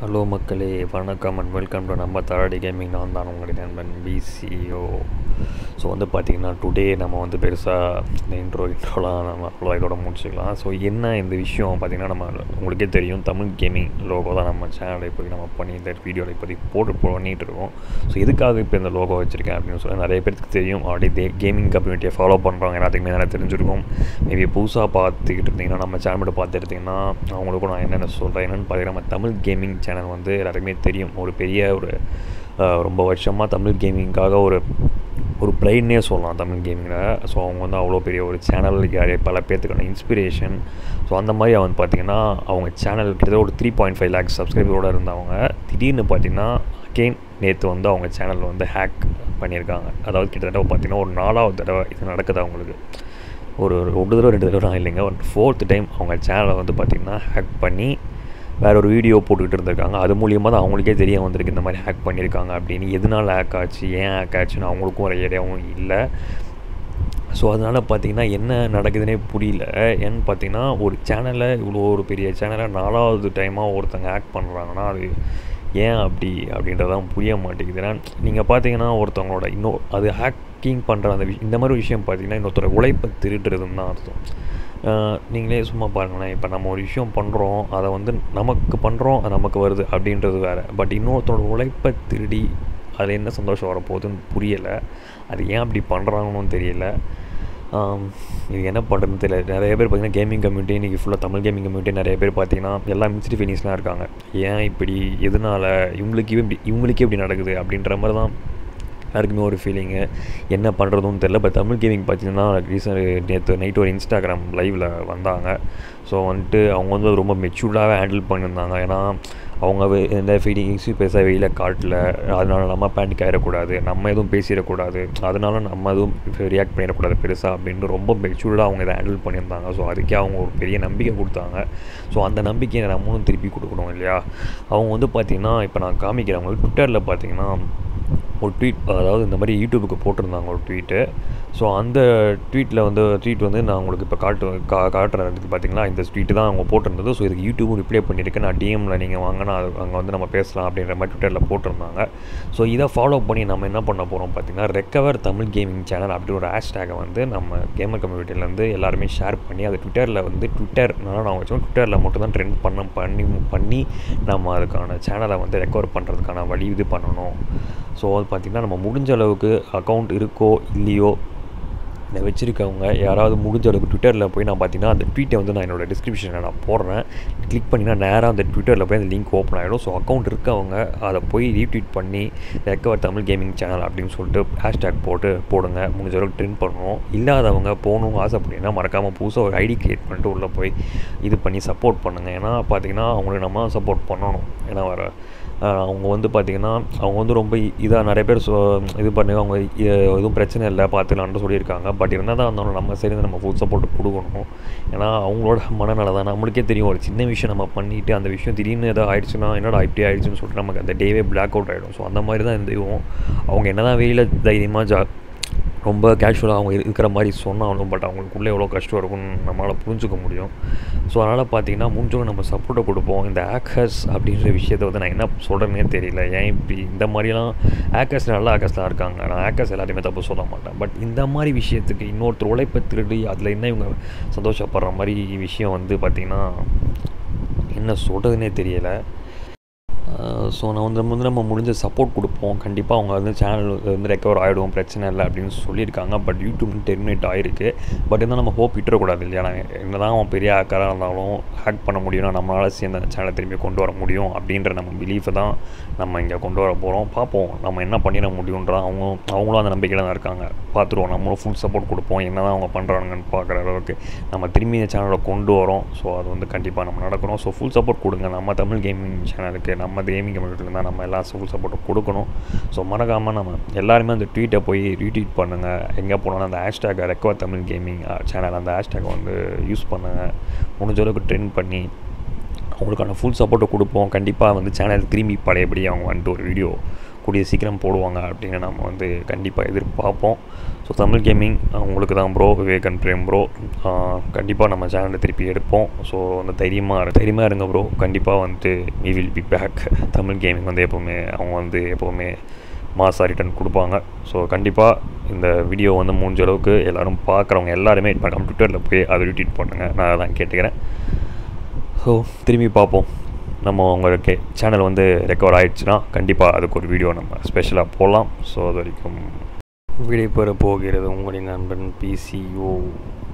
hello மக்களே வணக்கம் and welcome to நம்ம தராடி கேமிங் நான் தான் உங்களுடைய நண்பன் பிசிஓ ஸோ வந்து பார்த்திங்கன்னா டுடே நம்ம வந்து பெருசாக இந்த இன்ட்ரோ இன்ட்ரோலாம் நம்ம அவ்வளோ இதோட முடிச்சுக்கலாம் ஸோ என்ன இந்த விஷயம் பார்த்திங்கன்னா நம்ம உங்களுக்கே தெரியும் தமிழ் கேமிங் லோகோ தான் நம்ம சேனலில் இப்போதைக்கு நம்ம பண்ணி இந்த வீடியோவில் இப்போதைக்கு போட்டு பண்ணிகிட்டு இருக்கோம் ஸோ எதுக்காக இப்போ இந்த லோகோ வச்சுருக்கேன் அப்படின்னு சொல்லி நிறைய பேருக்கு தெரியும் ஆல்ரெடி கேமிங் கம்யூனிட்டியை ஃபாலோ பண்ணுறவங்க எல்லாத்துக்குமே நல்லா தெரிஞ்சிருக்கும் மேபி புதுசாக பார்த்துக்கிட்டு இருந்தீங்கன்னா நம்ம சேனல் மட்டும் பார்த்து எடுத்திங்கன்னா அவங்களுக்கும் நான் என்னென்ன சொல்கிறேன் என்னென்னு பார்த்தீங்கன்னா நம்ம தமிழ் கேமிங் சேனல் வந்து எல்லாருக்குமே தெரியும் ஒரு பெரிய ஒரு அஹ், ரொம்ப வருஷமாக தமிழ் கேமிங்காக ஒரு ஒரு பிரைன்னே சொல்லலாம் தமிழ் கேமிங்கில் ஸோ அவங்க வந்து அவ்வளோ பெரிய ஒரு சேனல் பல பேர்த்துக்கான இன்ஸ்பிரேஷன் ஸோ அந்த மாதிரி அவன் பார்த்தீங்கன்னா அவங்க சேனல் கிட்டத்தட்ட ஒரு த்ரீ பாயிண்ட் ஃபைவ் லேக்ஸ் சப்ஸ்கிரைபரோடு இருந்தவங்க திடீர்னு பார்த்தீங்கன்னா அகெயின் நேற்று வந்து அவங்க சேனல் வந்து ஹேக் பண்ணியிருக்காங்க அதாவது கிட்டத்தட்ட பார்த்தீங்கன்னா ஒரு நாலாவது தடவை இது நடக்குது அவங்களுக்கு ஒரு ஒரு தடவை ரெண்டு தடவை இல்லைங்க ஒரு ஃபோர்த் டைம் அவங்க சேனலை வந்து பார்த்திங்கன்னா ஹேக் பண்ணி வேற ஒரு வீடியோ போட்டுக்கிட்டு இருந்திருக்காங்க அது மூலியமாக தான் அவங்களுக்கே தெரிய வந்திருக்கு இந்த மாதிரி ஹேக் பண்ணியிருக்காங்க அப்படின்னு எதனால் ஹேக் ஆச்சு ஏன் ஹேக் ஆச்சுன்னு அவங்களுக்கும் ஒரு ஐடியாவும் இல்லை ஸோ அதனால் பார்த்தீங்கன்னா என்ன நடக்குதுன்னே புரியல ஏன்னு பார்த்தீங்கன்னா ஒரு சேனலை இவ்வளோ ஒரு பெரிய சேனலை நாலாவது டைமாக ஒருத்தங்க ஹேக் பண்ணுறாங்கன்னா அது ஏன் அப்படி அப்படின்றதான் புரிய மாட்டேங்குது ஏன்னா நீங்கள் பார்த்தீங்கன்னா ஒருத்தவங்களோட இன்னும் அது ஹேக்கிங் பண்ணுற அந்த விஷயம் இந்த மாதிரி விஷயம் பார்த்தீங்கன்னா இன்னொருத்தர உழைப்பை திருடுறதுன்னு தான் அர்த்தம் ஆஹ் நீங்களே சும்மா பாருங்களேன் இப்போ நம்ம ஒரு விஷயம் பண்ணுறோம் அதை வந்து நமக்கு பண்ணுறோம் அது நமக்கு வருது அப்படின்றது வேறு பட் இன்னொருத்தரோட உழைப்பை திருடி அதில் என்ன சந்தோஷம் வரப்போகுதுன்னு புரியலை அது ஏன் அப்படி பண்ணுறாங்கன்னு தெரியல ஆம், இது என்ன பண்ணுறதுன்னு தெரியல நிறைய பேர் பார்த்தீங்கன்னா கேமிங் கம்யூனிட்டி இன்றைக்கி ஃபுல்லாக தமிழ் கேமிங் கம்யூனிட்டி நிறைய பேர் பார்த்தீங்கன்னா எல்லாம் மிஸ்டி ஃபீனிங்ஸ்லாம் இருக்காங்க ஏன் இப்படி எதனால் இவங்களுக்கே இப்படி இவங்களுக்கே இப்படி நடக்குது அப்படின்ற மாதிரி தான் எல்லாருக்குமே ஒரு ஃபீலிங்கு என்ன பண்ணுறதுன்னு தெரில இப்போ தமிழ் கேமிங் பார்த்தீங்கன்னா ரீசன் நேற்று நைட் ஒரு இன்ஸ்டாகிராம் லைவில் வந்தாங்க ஸோ வந்துட்டு அவங்க வந்து ரொம்ப மெச்சூர்டாகவே ஹேண்டில் பண்ணியிருந்தாங்க ஏன்னா அவங்க வே- எந்த ஃபீலிங்ஸும் பெருசாக வெளியில் காட்டல அதனால நம்ம பேனிக் ஆகிடக்கூடாது நம்ம எதுவும் பேசிடக்கூடாது அதனால நம்ம எதுவும் ரியாக்ட் பண்ணிடக்கூடாது பெருசாக அப்படின்னு ரொம்ப மெச்சூர்டாக அவங்க இதை ஹேண்டில் பண்ணியிருந்தாங்க ஸோ அதுக்கே அவங்க ஒரு பெரிய நம்பிக்கை கொடுத்தாங்க ஸோ அந்த நம்பிக்கையை நம்மளும் திருப்பி கொடுக்கணும் இல்லையா அவங்க வந்து பார்த்திங்கன்னா இப்போ நான் காமிக்கிறேன் அவங்களுக்கு ட்விட்டரில் பார்த்தீங்கன்னா ஒரு ட்வீட் அதாவது இந்த மாதிரி யூடியூபுக்கு போட்டிருந்தாங்க ஒரு ட்வீட்டு ஸோ அந்த ட்வீட்டில் வந்து ட்வீட் வந்து நான் உங்களுக்கு இப்போ காட்டு கா காட்டுறதுக்கு பார்த்தீங்களா இந்த ட்வீட்டு தான் அவங்க போட்டிருந்தது ஸோ இதுக்கு யூடியூபும் ரிப்ளை பண்ணியிருக்கேன் நான் டிஎம்மில் நீங்கள் வாங்கினா அங்கே வந்து நம்ம பேசலாம் அப்படின்ற மாதிரி ட்விட்டரில் போட்டிருந்தாங்க ஸோ இதை ஃபாலோ பண்ணி நம்ம என்ன பண்ண போகிறோம் பார்த்தீங்கன்னா ரெக்கவர் தமிழ் கேமிங் சேனல் அப்படி ஒரு ஹேஷ்டேகை வந்து நம்ம கேமர் கம்யூனிட்டிலேருந்து எல்லாருமே ஷேர் பண்ணி அது ட்விட்டரில் வந்து ட்விட்டர் நான் வச்சோம் ட்விட்டரில் மட்டும் தான் ட்ரெண்ட் பண்ண பண்ணி பண்ணி நம்ம அதுக்கான சேனலை வந்து ரெக்கவர் பண்ணுறதுக்கான வழி இது பண்ணணும் ஸோ அது பார்த்திங்கன்னா நம்ம முடிஞ்ச அளவுக்கு அக்கௌண்ட் இருக்கோ இல்லையோ இதை வச்சுருக்கவங்க யாராவது முடிஞ்ச அளவுக்கு ட்விட்டரில் போய் நான் பார்த்தீங்கன்னா அந்த ட்வீட்டை வந்து நான் என்னோட டிஸ்கிரிப்ஷனில் நான் போடுறேன் கிளிக் பண்ணினா நேராக அந்த ட்விட்டரில் போய் அந்த லிங்க் ஓப்பன் ஆகிடும் ஸோ அக்கௌண்ட் இருக்கவங்க அதை போய் ரீட்வீட் பண்ணி ரெக்கவர் தமிழ் கேமிங் சேனல் அப்படின்னு சொல்லிட்டு ஹேஷ்டேக் போட்டு போடுங்க முடிஞ்ச அளவுக்கு ட்ரெண்ட் பண்ணுவோம் இல்லாதவங்க போகணும் ஆசைப்பட்டீங்கன்னா மறக்காமல் புதுசாக ஒரு ஐடி கிரியேட் பண்ணிட்டு உள்ளே போய் இது பண்ணி சப்போர்ட் பண்ணுங்கள் ஏன்னா பார்த்தீங்கன்னா அவங்களுக்கு நம்ம சப்போர்ட் பண்ணணும் ஏன்னா வர ஆஹ் அவங்க வந்து பார்த்திங்கன்னா அவங்க வந்து ரொம்ப இதாக நிறைய பேர் சொ இது பண்ணி அவங்க இ- எதுவும் பிரச்சனை இல்லை பார்த்துக்கலான்ட்டு சொல்லியிருக்காங்க பட் இருந்தால் தான் இருந்தாலும் நம்ம சைடு நம்ம ஃபுல் சப்போர்ட் கொடுக்கணும் ஏன்னா அவங்களோட மனநல தான் நம்மளுக்கே தெரியும் ஒரு சின்ன விஷயம் நம்ம பண்ணிவிட்டு அந்த விஷயம் திடீர்னு ஏதாவது ஆயிடுச்சுன்னா என்னடா இப்படி ஆயிடுச்சுன்னு சொல்லிட்டு நமக்கு அந்த டேவே பிளாக் அவுட் ஆகிடும் ஸோ அந்த மாதிரி தான் இந்த இதுவும் அவங்க என்ன தான் வெளியில் தைரியமாக ஜா ரொம்ப கேஷுவலாக அவங்க இருக்கிற மாதிரி சொன்னாலும் பட் அவங்களுக்குள்ளே எவ்வளோ கஷ்டம் இருக்கும்னு நம்மளால் புரிஞ்சுக்க முடியும் ஸோ அதனால் பார்த்தீங்கன்னா முடிஞ்சவங்க நம்ம சப்போர்ட்டை கொடுப்போம் இந்த ஹேக்கர்ஸ் அப்படின்ற விஷயத்தை வந்து நான் என்ன சொல்கிறேன்னே தெரியல ஏன் இப்படி இந்த மாதிரிலாம் ஹேக்கர்ஸ் நல்ல ஹேக்கர்ஸ்லாம் இருக்காங்க நான் ஹேக்கர்ஸ் எல்லாத்தையுமே தப்பு சொல்ல மாட்டேன் பட் இந்த மாதிரி விஷயத்துக்கு இன்னொருத்தர் உழைப்பை திருடி அதில் என்ன இவங்க சந்தோஷப்படுற மாதிரி விஷயம் வந்து பார்த்திங்கன்னா என்ன சொல்கிறதுனே தெரியலை ஸோ நான் வந்து வந்து நம்ம முடிஞ்ச சப்போர்ட் கொடுப்போம் கண்டிப்பாக அவங்க வந்து சேனல் வந்து ரெக்கவர் ஆகிடும் பிரச்சனை இல்லை அப்படின்னு சொல்லியிருக்காங்க பட் யூடியூப் டெர்மினேட் ஆகிருக்கு பட் இருந்தால் நம்ம ஹோப் விட்டுறக்கூடாது இல்லையா நான் என்ன தான் அவன் பெரிய ஹேக்கராக இருந்தாலும் ஹேக் பண்ண முடியும்னா நம்மளால் சேர்ந்து அந்த சேனலை திரும்பி கொண்டு வர முடியும் அப்படின்ற நம்ம பிலீஃபை தான் நம்ம இங்கே கொண்டு வர போகிறோம் பார்ப்போம் நம்ம என்ன பண்ணிட முடியுன்ற அவங்க அவங்களும் அந்த நம்பிக்கையில் தான் இருக்காங்க பார்த்துருவோம் நம்மளும் ஃபுல் சப்போர்ட் கொடுப்போம் என்ன தான் அவங்க பண்ணுறாங்கன்னு பார்க்குற அளவுக்கு நம்ம திரும்பி இந்த சேனலை கொண்டு வரோம் ஸோ அது வந்து கண்டிப்பாக நம்ம நடக்கிறோம் ஸோ ஃபுல் சப்போர்ட் கொடுங்க நம்ம தமிழ் கேமிங் சேனலுக்கு நம்ம கேமிங் கம்யூனிட்டியில் தான் நம்ம எல்லாம் ஃபுல் சப்போர்ட் கொடுக்கணும் ஸோ மறக்காமல் நம்ம எல்லாருமே அந்த ட்வீட்டை போய் ரீட்வீட் பண்ணுங்கள் எங்கே போனாலும் அந்த hashtag recover Tamil gaming channel அந்த ஹேஷ்டேக்கை வந்து யூஸ் பண்ணுங்கள் முடிஞ்ச அளவுக்கு ட்ரெண்ட் பண்ணி அவங்களுக்கான ஃபுல் சப்போர்ட்டை கொடுப்போம் கண்டிப்பாக வந்து சேனல் திரும்பி பழையபடி அவங்க வந்துட்டு ஒரு வீடியோ கூடிய சீக்கிரம் போடுவாங்க அப்படின்னு நம்ம வந்து கண்டிப்பாக எதிர்பார்ப்போம் ஸோ தமிழ் கேமிங் உங்களுக்கு தான் ப்ரோ விவேகன் பிரேம் ப்ரோ கண்டிப்பாக நம்ம சேனலை திருப்பி எடுப்போம் ஸோ அந்த தைரியமாக இரு தைரியமாக இருங்க ப்ரோ கண்டிப்பாக வந்துட்டு we will be back Tamil gaming வந்து எப்போவுமே அவங்க வந்து எப்போவுமே மாசா ரிட்டன் கொடுப்பாங்க ஸோ கண்டிப்பாக இந்த வீடியோ வந்து முடிஞ்ச அளவுக்கு எல்லோரும் பார்க்குறவங்க எல்லாருமே இப்போ ட்விட்டரில் போய் அதை ரிட்வீட் பண்ணுங்கள் நான் அதான் கேட்டுக்கிறேன் ஸோ திரும்பி பார்ப்போம் நம்ம உங்களுக்கு சேனல் வந்து ரெக்கவர் ஆகிடுச்சுன்னா கண்டிப்பாக அதுக்கு ஒரு வீடியோ நம்ம ஸ்பெஷலாக போடலாம் ஸோ அது வரைக்கும் விடைபெற போகிறது உங்களின் நண்பன் பிசிஓ